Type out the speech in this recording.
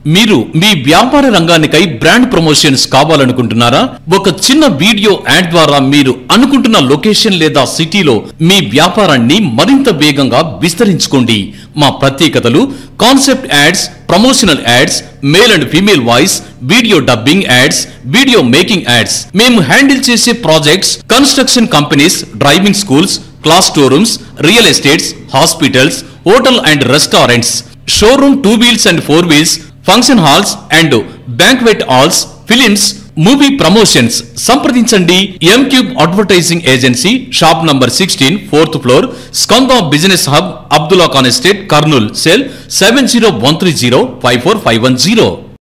మీరు మీ వ్యాపార రంగానికై brand promotions కావాలనుకుంటున్నారా ఒక చిన్న వీడియో యాడ్ ద్వారా మీరు అనుకుంటున్న లొకేషన్ లేదా సిటీలో మీ వ్యాపారాన్ని మరింత వేగంగా విస్తరించుకోండి మా ప్రత్యేకతలు concept ads promotional ads male and female voice video dubbing ads video making ads మేము హ్యాండిల్ చేసే projects construction companies driving schools class storerooms real estates hospitals hotel and restaurants showroom two wheels and four wheels function halls and banquet halls films movie promotions సంప్రదించండి M cube advertising agency shop number sixteen fourth floor Skanda business hub Abdullah Khan estate Kurnool cell seven zero one three zero five four five one zero